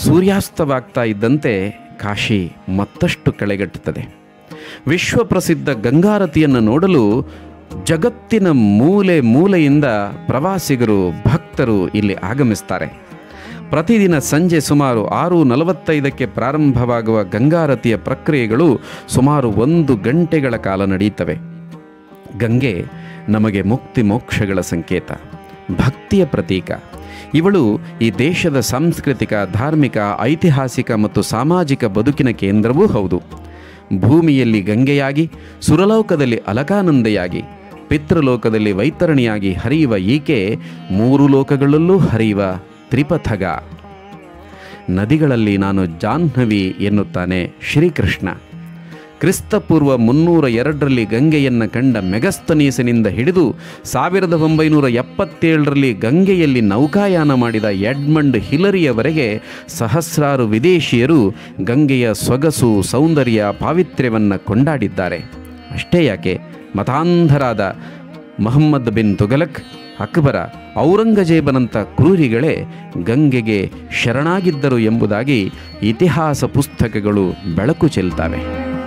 ಸೂರ್ಯಾಸ್ತವಾಗ್ತಾ ಇದ್ದಂತೆ ಕಾಶಿ ಮತ್ತಷ್ಟು ಕೆಳಗಟ್ಟುತ್ತದೆ ವಿಶ್ವಪ್ರಸಿದ್ಧ ಗಂಗಾರತಿಯನ್ನು ನೋಡಲು ಜಗತ್ತಿನ ಮೂಲೆ ಮೂಲೆಯಿಂದ ಪ್ರವಾಸಿಗರು ಭಕ್ತರು ಇಲ್ಲಿ ಆಗಮಿಸ್ತಾರೆ ಪ್ರತಿದಿನ ಸಂಜೆ ಸುಮಾರು ಆರು ನಲವತ್ತೈದಕ್ಕೆ ಪ್ರಾರಂಭವಾಗುವ ಗಂಗಾರತಿಯ ಪ್ರಕ್ರಿಯೆಗಳು ಸುಮಾರು ಒಂದು ಗಂಟೆಗಳ ಕಾಲ ನಡೆಯುತ್ತವೆ ಗಂಗೆ ನಮಗೆ ಮುಕ್ತಿ ಮೋಕ್ಷಗಳ ಸಂಕೇತ ಭಕ್ತಿಯ ಪ್ರತೀಕ ಇವಳು ಈ ದೇಶದ ಸಾಂಸ್ಕೃತಿಕ ಧಾರ್ಮಿಕ ಐತಿಹಾಸಿಕ ಮತ್ತು ಸಾಮಾಜಿಕ ಬದುಕಿನ ಕೇಂದ್ರವೂ ಹೌದು ಭೂಮಿಯಲ್ಲಿ ಗಂಗೆಯಾಗಿ ಸುರಲೋಕದಲ್ಲಿ ಅಲಕಾನಂದೆಯಾಗಿ ಪಿತೃಲೋಕದಲ್ಲಿ ವೈತರಣಿಯಾಗಿ ಹರಿಯುವ ಈಕೆ ಮೂರು ಲೋಕಗಳಲ್ಲೂ ಹರಿಯುವ ತ್ರಿಪಥಗ ನದಿಗಳಲ್ಲಿ ನಾನು ಜಾಹ್ನವಿ ಎನ್ನುತ್ತಾನೆ ಶ್ರೀಕೃಷ್ಣ ಕ್ರಿಸ್ತಪೂರ್ವ ಮುನ್ನೂರ ಎರಡರಲ್ಲಿ ಗಂಗೆಯನ್ನು ಕಂಡ ಮೆಗಸ್ತನೀಸನಿಂದ ಹಿಡಿದು ಸಾವಿರದ ಒಂಬೈನೂರ ಎಪ್ಪತ್ತೇಳರಲ್ಲಿ ಗಂಗೆಯಲ್ಲಿ ನೌಕಾಯಾನ ಮಾಡಿದ ಎಡ್ಮಂಡ್ ಹಿಲರಿಯವರೆಗೆ ಸಹಸ್ರಾರು ವಿದೇಶಿಯರು ಗಂಗೆಯ ಸೊಗಸು ಸೌಂದರ್ಯ ಪಾವಿತ್ರ್ಯವನ್ನು ಕೊಂಡಾಡಿದ್ದಾರೆ ಅಷ್ಟೇ ಯಾಕೆ ಮತಾಂಧರಾದ ಮೊಹಮ್ಮದ್ ಬಿನ್ ತುಗಲಕ್ ಅಕ್ಬರ ಔರಂಗಜೇಬನಂಥ ಕ್ರೂರಿಗಳೇ ಗಂಗೆಗೆ ಶರಣಾಗಿದ್ದರು ಎಂಬುದಾಗಿ ಇತಿಹಾಸ ಪುಸ್ತಕಗಳು ಬೆಳಕು ಚೆಲ್ತವೆ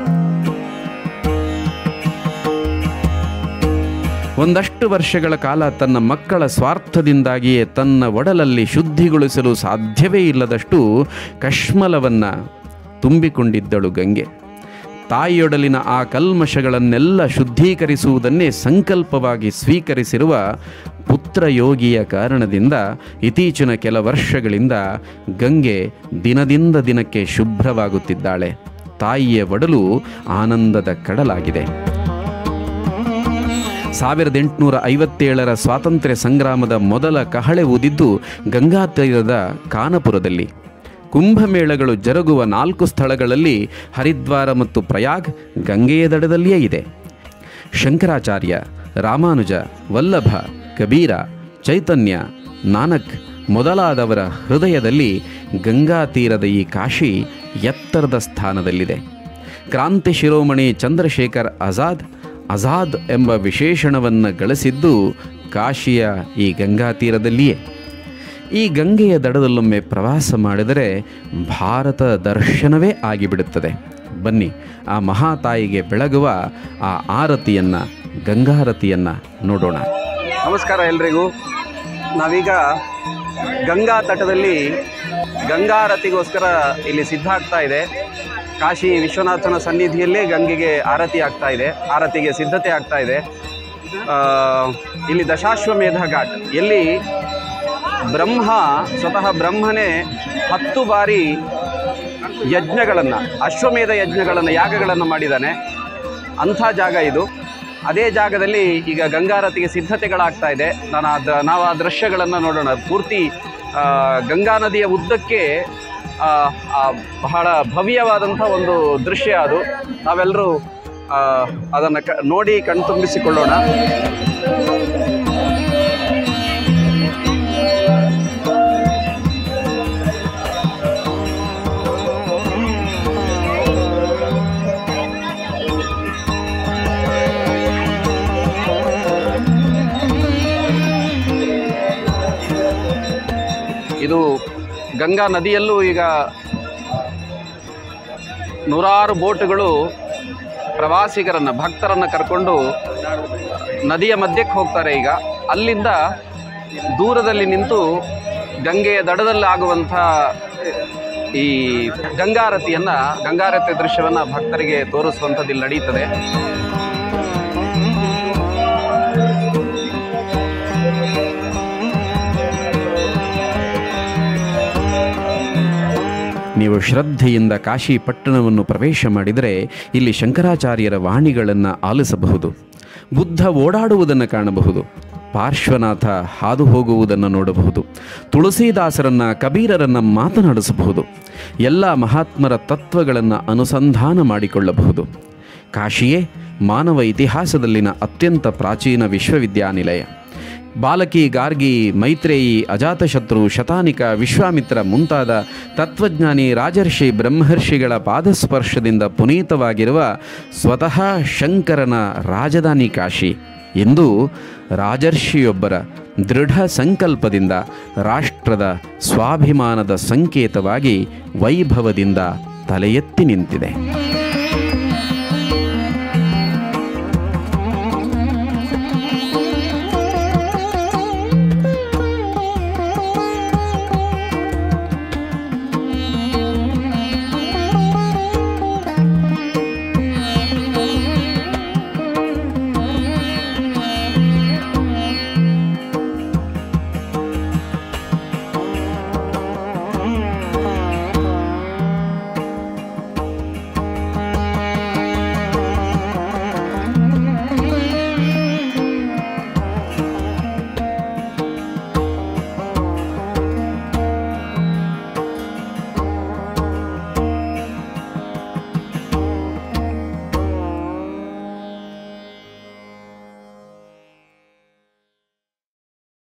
ಒಂದಷ್ಟು ವರ್ಷಗಳ ಕಾಲ ತನ್ನ ಮಕ್ಕಳ ಸ್ವಾರ್ಥದಿಂದಾಗಿಯೇ ತನ್ನ ಒಡಲಲ್ಲಿ ಶುದ್ಧಿಗೊಳಿಸಲು ಸಾಧ್ಯವೇ ಇಲ್ಲದಷ್ಟು ಕಶ್ಮಲವನ್ನು ತುಂಬಿಕೊಂಡಿದ್ದಳು ಗಂಗೆ ತಾಯಿಯೊಡಲಿನ ಆ ಕಲ್ಮಶಗಳನ್ನೆಲ್ಲ ಶುದ್ಧೀಕರಿಸುವುದನ್ನೇ ಸಂಕಲ್ಪವಾಗಿ ಸ್ವೀಕರಿಸಿರುವ ಪುತ್ರಯೋಗಿಯ ಕಾರಣದಿಂದ ಇತ್ತೀಚಿನ ಕೆಲ ವರ್ಷಗಳಿಂದ ಗಂಗೆ ದಿನದಿಂದ ದಿನಕ್ಕೆ ಶುಭ್ರವಾಗುತ್ತಿದ್ದಾಳೆ ತಾಯಿಯ ಒಡಲು ಆನಂದದ ಕಡಲಾಗಿದೆ ಸಾವಿರದ ಎಂಟುನೂರ ಐವತ್ತೇಳರ ಸ್ವಾತಂತ್ರ್ಯ ಸಂಗ್ರಾಮದ ಮೊದಲ ಕಹಳೆ ಊದಿದ್ದು ಗಂಗಾ ತೀರದ ಕಾನಪುರದಲ್ಲಿ ಕುಂಭಮೇಳಗಳು ಜರುಗುವ ನಾಲ್ಕು ಸ್ಥಳಗಳಲ್ಲಿ ಹರಿದ್ವಾರ ಮತ್ತು ಪ್ರಯಾಗ್ ಗಂಗೆಯ ದಡದಲ್ಲಿಯೇ ಇದೆ ಶಂಕರಾಚಾರ್ಯ ರಾಮಾನುಜ ವಲ್ಲಭ ಕಬೀರ ಚೈತನ್ಯ ನಾನಕ್ ಮೊದಲಾದವರ ಹೃದಯದಲ್ಲಿ ಗಂಗಾ ತೀರದ ಈ ಕಾಶಿ ಎತ್ತರದ ಸ್ಥಾನದಲ್ಲಿದೆ ಕ್ರಾಂತಿ ಶಿರೋಮಣಿ ಚಂದ್ರಶೇಖರ್ ಆಜಾದ್ ಆಜಾದ್ ಎಂಬ ವಿಶೇಷಣವನ್ನು ಗಳಿಸಿದ್ದು ಕಾಶಿಯ ಈ ಗಂಗಾ ತೀರದಲ್ಲಿಯೇ ಈ ಗಂಗೆಯ ದಡದಲ್ಲೊಮ್ಮೆ ಪ್ರವಾಸ ಮಾಡಿದರೆ ಭಾರತ ದರ್ಶನವೇ ಆಗಿಬಿಡುತ್ತದೆ ಬನ್ನಿ ಆ ಮಹಾತಾಯಿಗೆ ಬೆಳಗುವ ಆ ಆರತಿಯನ್ನು ಗಂಗಾರತಿಯನ್ನು ನೋಡೋಣ ನಮಸ್ಕಾರ ಎಲ್ರಿಗೂ ನಾವೀಗ ಗಂಗಾ ತಟದಲ್ಲಿ ಗಂಗಾರತಿಗೋಸ್ಕರ ಇಲ್ಲಿ ಸಿದ್ಧ ಆಗ್ತಾ ಇದೆ ಕಾಶಿ ವಿಶ್ವನಾಥನ ಸನ್ನಿಧಿಯಲ್ಲೇ ಗಂಗೆಗೆ ಆರತಿ ಆಗ್ತಾ ಇದೆ ಆರತಿಗೆ ಸಿದ್ಧತೆ ಆಗ್ತಾ ಇದೆ ಆ, ಇಲ್ಲಿ ದಶಾಶ್ವಮೇಧ ಘಾಟ್ ಎಲ್ಲಿ ಬ್ರಹ್ಮ ಸ್ವತಃ ಬ್ರಹ್ಮನೇ ಹತ್ತು ಬಾರಿ ಯಜ್ಞಗಳನ್ನು ಅಶ್ವಮೇಧ ಯಜ್ಞಗಳನ್ನು ಯಾಗಗಳನ್ನು ಮಾಡಿದ್ದಾನೆ ಅಂಥ ಜಾಗ ಇದು ಅದೇ ಜಾಗದಲ್ಲಿ ಈಗ ಗಂಗಾರತಿಗೆ ಸಿದ್ಧತೆಗಳಾಗ್ತಾ ಇದೆ ನಾನು ಅದ ನಾವು ಆ ದೃಶ್ಯಗಳನ್ನು ನೋಡೋಣ ಪೂರ್ತಿ ಆ, ಗಂಗಾ ನದಿಯ ಉದ್ದಕ್ಕೆ ಆ, ಆ, ಬಹಳ ಭವ್ಯವಾದಂಥ ಒಂದು ದೃಶ್ಯ ಅದು ನಾವೆಲ್ಲರೂ ಅದನ್ನು ಕ ನೋಡಿ ಕಣ್ತುಂಬಿಸಿಕೊಳ್ಳೋಣ ಇದು ಗಂಗಾ ನದಿಯಲ್ಲೂ ಈಗ ನೂರಾರು ಬೋಟುಗಳು ಪ್ರವಾಸಿಗರನ್ನು ಭಕ್ತರನ್ನು ಕರ್ಕೊಂಡು ನದಿಯ ಮಧ್ಯಕ್ಕೆ ಹೋಗ್ತಾರೆ ಈಗ ಅಲ್ಲಿಂದ ದೂರದಲ್ಲಿ ನಿಂತು ಗಂಗೆಯ ದಡದಲ್ಲಿ ಆಗುವಂಥ ಈ ಗಂಗಾರತಿಯನ್ನು ಗಂಗಾರತಿ ದೃಶ್ಯವನ್ನು ಭಕ್ತರಿಗೆ ತೋರಿಸುವಂಥದ್ದು ಇಲ್ಲಿ ನಡೀತದೆ ನೀವು ಶ್ರದ್ಧೆಯಿಂದ ಕಾಶಿ ಪಟ್ಟಣವನ್ನು ಪ್ರವೇಶ ಮಾಡಿದರೆ ಇಲ್ಲಿ ಶಂಕರಾಚಾರ್ಯರ ವಾಣಿಗಳನ್ನು ಆಲಿಸಬಹುದು ಬುದ್ಧ ಓಡಾಡುವುದನ್ನು ಕಾಣಬಹುದು ಪಾರ್ಶ್ವನಾಥ ಹಾದು ಹೋಗುವುದನ್ನು ನೋಡಬಹುದು ತುಳಸೀದಾಸರನ್ನು ಕಬೀರರನ್ನು ಮಾತನಾಡಿಸಬಹುದು ಎಲ್ಲ ಮಹಾತ್ಮರ ತತ್ವಗಳನ್ನು ಅನುಸಂಧಾನ ಮಾಡಿಕೊಳ್ಳಬಹುದು ಕಾಶಿಯೇ ಮಾನವ ಇತಿಹಾಸದಲ್ಲಿನ ಅತ್ಯಂತ ಪ್ರಾಚೀನ ವಿಶ್ವವಿದ್ಯಾನಿಲಯ ಬಾಲಕಿ ಗಾರ್ಗಿ ಮೈತ್ರೇಯಿ ಅಜಾತಶತ್ರು ಶತಾನಿಕ ವಿಶ್ವಾಮಿತ್ರ ಮುಂತಾದ ತತ್ವಜ್ಞಾನಿ ರಾಜರ್ಷಿ ಬ್ರಹ್ಮರ್ಷಿಗಳ ಪಾದಸ್ಪರ್ಶದಿಂದ ಪುನೀತವಾಗಿರುವ ಸ್ವತಃ ಶಂಕರನ ರಾಜಧಾನಿ ಕಾಶಿ ಎಂದು ರಾಜರ್ಷಿಯೊಬ್ಬರ ದೃಢ ಸಂಕಲ್ಪದಿಂದ ರಾಷ್ಟ್ರದ ಸ್ವಾಭಿಮಾನದ ಸಂಕೇತವಾಗಿ ವೈಭವದಿಂದ ತಲೆ ಎತ್ತಿ ನಿಂತಿದೆ